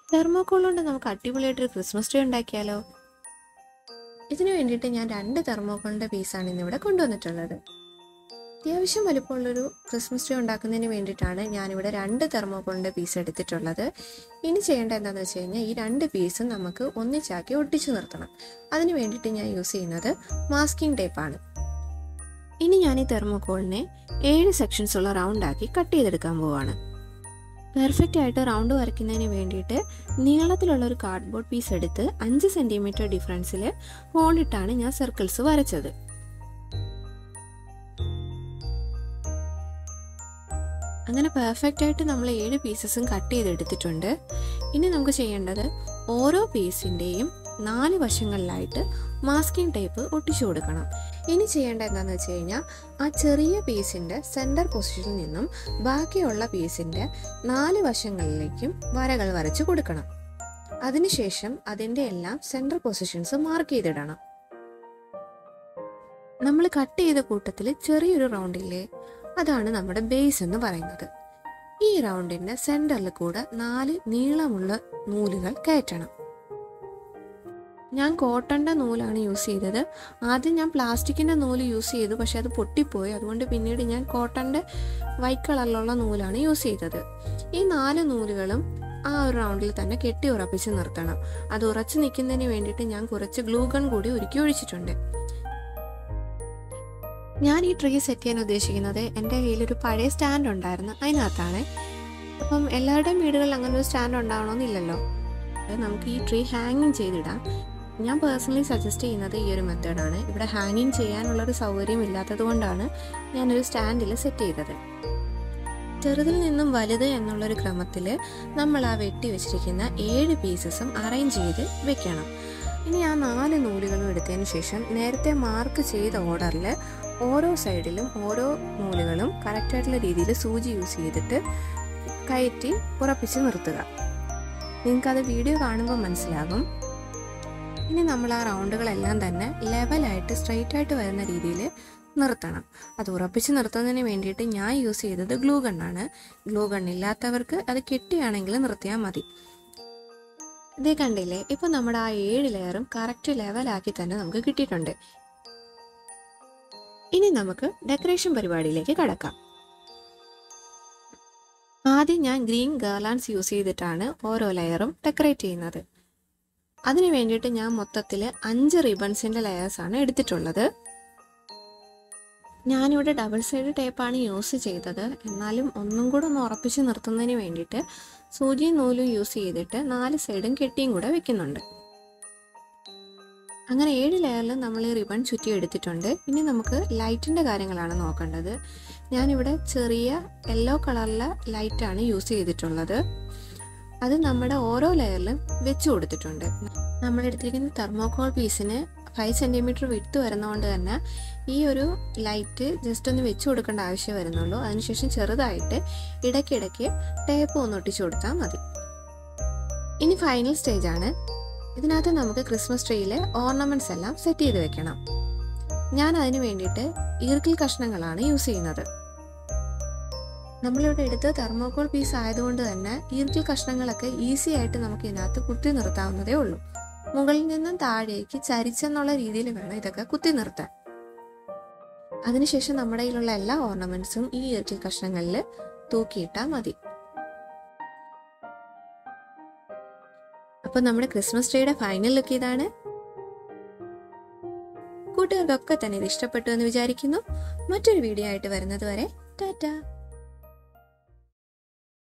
thermocol കൊണ്ട് നമുക്ക് അടിപൊളിയായിട്ടൊരു Christmas tree ഉണ്ടാക്കിയാലോ ഇതിനു വേണ്ടിയിട്ട് ഞാൻ രണ്ട് തെർമോക്കോളിൻ്റെ പീസാണ് ഇന്നിവിടെ കൊണ്ടുവന്നിട്ടുള്ളത് അത്യാവശ്യം വലുപ്പമുള്ളൊരു ക്രിസ്മസ് ട്രീ ഉണ്ടാക്കുന്നതിന് വേണ്ടിയിട്ടാണ് ഞാനിവിടെ രണ്ട് തെർമോക്കോളിൻ്റെ പീസ് എടുത്തിട്ടുള്ളത് ഇനി ചെയ്യേണ്ടത് എന്താണെന്ന് വെച്ച് കഴിഞ്ഞാൽ ഈ രണ്ട് പീസും നമുക്ക് ഒന്നിച്ചാക്കി ഒട്ടിച്ചു നിർത്തണം അതിന് വേണ്ടിയിട്ട് ഞാൻ യൂസ് ചെയ്യുന്നത് മാസ്കിംഗ് ടേപ്പാണ് ഇനി ഞാൻ ഈ തെർമോക്കോളിനെ ഏഴ് സെക്ഷൻസ് ഉള്ള റൗണ്ടാക്കി കട്ട് ചെയ്തെടുക്കാൻ പോവാണ് പെർഫെക്റ്റ് ആയിട്ട് റൗണ്ട് വരയ്ക്കുന്നതിന് വേണ്ടിയിട്ട് നീളത്തിലുള്ള ഒരു കാർഡ്ബോർഡ് പീസ് എടുത്ത് അഞ്ച് സെൻറ്റിമീറ്റർ ഡിഫറൻസിൽ ഹോളിട്ടാണ് ഞാൻ സർക്കിൾസ് വരച്ചത് അങ്ങനെ പെർഫെക്റ്റ് ആയിട്ട് നമ്മൾ ഏഴ് പീസസും കട്ട് ചെയ്തെടുത്തിട്ടുണ്ട് ഇനി നമുക്ക് ചെയ്യേണ്ടത് ഓരോ പീസിൻ്റെയും നാല് വശങ്ങളിലായിട്ട് മാസ്കിംഗ് ടേപ്പ് ഒട്ടിച്ചു കൊടുക്കണം ഇനി ചെയ്യേണ്ടത് എന്താണെന്ന് വെച്ച് കഴിഞ്ഞാൽ ആ ചെറിയ പീസിൻ്റെ സെൻറ്റർ പൊസിഷനിൽ നിന്നും ബാക്കിയുള്ള പീസിൻ്റെ നാല് വശങ്ങളിലേക്കും വരകൾ വരച്ചു കൊടുക്കണം അതിനുശേഷം അതിൻ്റെ എല്ലാം സെൻറ്റർ പൊസിഷൻസ് മാർക്ക് ചെയ്തിടണം നമ്മൾ കട്ട് ചെയ്ത കൂട്ടത്തിൽ ചെറിയൊരു റൗണ്ടില്ലേ അതാണ് നമ്മുടെ ബേസ് എന്ന് പറയുന്നത് ഈ റൗണ്ടിൻ്റെ സെൻറ്ററിൽ കൂടെ നാല് നീളമുള്ള നൂലുകൾ കയറ്റണം ഞാൻ കോട്ടൻ്റെ നൂലാണ് യൂസ് ചെയ്തത് ആദ്യം ഞാൻ പ്ലാസ്റ്റിക്കിൻ്റെ നൂല് യൂസ് ചെയ്തു പക്ഷെ അത് പൊട്ടിപ്പോയി അതുകൊണ്ട് പിന്നീട് ഞാൻ കോട്ടൻ്റെ വൈറ്റ് കളറിലുള്ള നൂലാണ് യൂസ് ചെയ്തത് ഈ നാല് നൂലുകളും ആ ഒരു റൗണ്ടിൽ തന്നെ കെട്ടി ഉറപ്പിച്ച് നിർത്തണം അത് ഉറച്ചു നിൽക്കുന്നതിന് വേണ്ടിയിട്ട് ഞാൻ കുറച്ച് ഗ്ലൂഗൺ കൂടി ഒരുക്കി ഒഴിച്ചിട്ടുണ്ട് ഞാൻ ഈ ട്രീ സെറ്റ് ചെയ്യാൻ ഉദ്ദേശിക്കുന്നത് എൻ്റെ കയ്യിൽ ഒരു പഴയ സ്റ്റാൻഡ് ഉണ്ടായിരുന്നു അതിനകത്താണ് അപ്പം എല്ലാവരുടെയും വീടുകളിൽ അങ്ങനെ ഒരു സ്റ്റാൻഡ് ഉണ്ടാവണമെന്നില്ലല്ലോ അത് നമുക്ക് ഈ ട്രീ ഹാങ്ങിങ് ചെയ്തിടാം ഞാൻ പേഴ്സണലി സജസ്റ്റ് ചെയ്യുന്നത് ഈ ഒരു മെത്തേഡാണ് ഇവിടെ ഹാങ്ങിങ് ചെയ്യാനുള്ളൊരു സൗകര്യം ഇല്ലാത്തത് കൊണ്ടാണ് ഞാനൊരു സ്റ്റാൻഡിൽ സെറ്റ് ചെയ്തത് ചെറുതിൽ നിന്നും വലുത് എന്നുള്ളൊരു ക്രമത്തിൽ നമ്മൾ ആ വെട്ടി വെച്ചിരിക്കുന്ന ഏഴ് പീസസും അറേഞ്ച് ചെയ്ത് വെക്കണം ഇനി ആ നാല് നൂലുകളും എടുത്തതിന് ശേഷം നേരത്തെ മാർക്ക് ചെയ്ത ഓർഡറിൽ ഓരോ സൈഡിലും ഓരോ നൂലുകളും കറക്റ്റായിട്ടുള്ള രീതിയിൽ സൂചി യൂസ് ചെയ്തിട്ട് കയറ്റി ഉറപ്പിച്ച് നിർത്തുക നിങ്ങൾക്കത് വീഡിയോ കാണുമ്പോൾ മനസ്സിലാകും ഇനി നമ്മൾ ആ റൗണ്ടുകളെല്ലാം തന്നെ ലെവലായിട്ട് സ്ട്രെയിറ്റ് ആയിട്ട് വരുന്ന രീതിയിൽ നിർത്തണം അത് ഉറപ്പിച്ച് നിർത്തുന്നതിന് വേണ്ടിയിട്ട് ഞാൻ യൂസ് ചെയ്തത് ഗ്ലൂ ഗണ്ണാണ് ഗ്ലൂ ഗൺ ഇല്ലാത്തവർക്ക് അത് കെട്ടിയാണെങ്കിൽ നിർത്തിയാൽ മതി ഇതേ കണ്ടില്ലേ ഇപ്പൊ നമ്മുടെ ആ ഏഴ് ലെയറും കറക്റ്റ് ലെവലാക്കി തന്നെ നമുക്ക് കിട്ടിയിട്ടുണ്ട് ഇനി നമുക്ക് ഡെക്കറേഷൻ പരിപാടിയിലേക്ക് കടക്കാം ആദ്യം ഞാൻ ഗ്രീൻ ഗേർലാൻഡ്സ് യൂസ് ചെയ്തിട്ടാണ് ഓരോ ലെയറും ഡെക്കറേറ്റ് ചെയ്യുന്നത് അതിന് വേണ്ടിയിട്ട് ഞാൻ മൊത്തത്തിൽ അഞ്ച് റിബൺസിൻ്റെ ലെയേഴ്സാണ് എടുത്തിട്ടുള്ളത് ഞാനിവിടെ ഡബിൾ സൈഡ് ടേപ്പാണ് യൂസ് ചെയ്തത് എന്നാലും ഒന്നും കൂടെ ഒന്ന് ഉറപ്പിച്ച് നിർത്തുന്നതിന് വേണ്ടിയിട്ട് സൂചിയും നൂലും യൂസ് ചെയ്തിട്ട് നാല് സൈഡും കെട്ടിയും കൂടെ വെക്കുന്നുണ്ട് അങ്ങനെ ഏഴ് ലെയറിൽ നമ്മൾ ഈ റിബൺ ചുറ്റി എടുത്തിട്ടുണ്ട് ഇനി നമുക്ക് ലൈറ്റിൻ്റെ കാര്യങ്ങളാണ് നോക്കേണ്ടത് ഞാനിവിടെ ചെറിയ യെല്ലോ കളറിലെ ലൈറ്റാണ് യൂസ് ചെയ്തിട്ടുള്ളത് അത് നമ്മുടെ ഓരോ ലെയറിലും വെച്ച് കൊടുത്തിട്ടുണ്ട് നമ്മൾ എടുത്തിരിക്കുന്ന തെർമോക്കോൾ പീസിന് ഫൈവ് സെൻറ്റിമീറ്റർ വിട്ട് വരുന്നതുകൊണ്ട് തന്നെ ഈ ഒരു ലൈറ്റ് ജസ്റ്റ് ഒന്ന് വെച്ച് കൊടുക്കേണ്ട ആവശ്യം വരുന്നുള്ളൂ അതിനുശേഷം ചെറുതായിട്ട് ഇടയ്ക്കിടയ്ക്ക് ടേപ്പ് ഒന്ന് ഒട്ടിച്ചു കൊടുത്താൽ മതി ഇനി ഫൈനൽ സ്റ്റേജ് ആണ് ഇതിനകത്ത് നമുക്ക് ക്രിസ്മസ് ട്രീയിലെ ഓർണമെന്റ്സ് എല്ലാം സെറ്റ് ചെയ്ത് വെക്കണം ഞാൻ അതിന് വേണ്ടിയിട്ട് ഈർക്കിൽ കഷ്ണങ്ങളാണ് യൂസ് ചെയ്യുന്നത് നമ്മളിവിടെ എടുത്ത തെർമോക്കോൾ പീസ് ആയതുകൊണ്ട് തന്നെ ഈർക്കിൽ കഷ്ണങ്ങളൊക്കെ ഈസി ആയിട്ട് നമുക്ക് ഇതിനകത്ത് കുത്തി നിർത്താവുന്നതേ ഉള്ളൂ മുകളിൽ നിന്നും താഴേക്ക് ചരിച്ചെന്നുള്ള രീതിയിൽ വേണം ഇതൊക്കെ കുത്തി നിർത്താൻ അതിനുശേഷം നമ്മുടെ കയ്യിലുള്ള എല്ലാ ഓർണമെന്റ്സും ഈ ഈർക്കിൽ കഷ്ണങ്ങളിൽ തൂക്കിയിട്ടാൽ മതി അപ്പോൾ നമ്മുടെ ക്രിസ്മസ് ട്രീയുടെ ഫൈനൽ ലുക്ക് ഇതാണ് കൂട്ടുകാർക്കൊക്കെ തന്നെ ഇത് ഇഷ്ടപ്പെട്ടു എന്ന് വിചാരിക്കുന്നു മറ്റൊരു വീഡിയോ ആയിട്ട് വരുന്നത് വരെ ടാറ്റ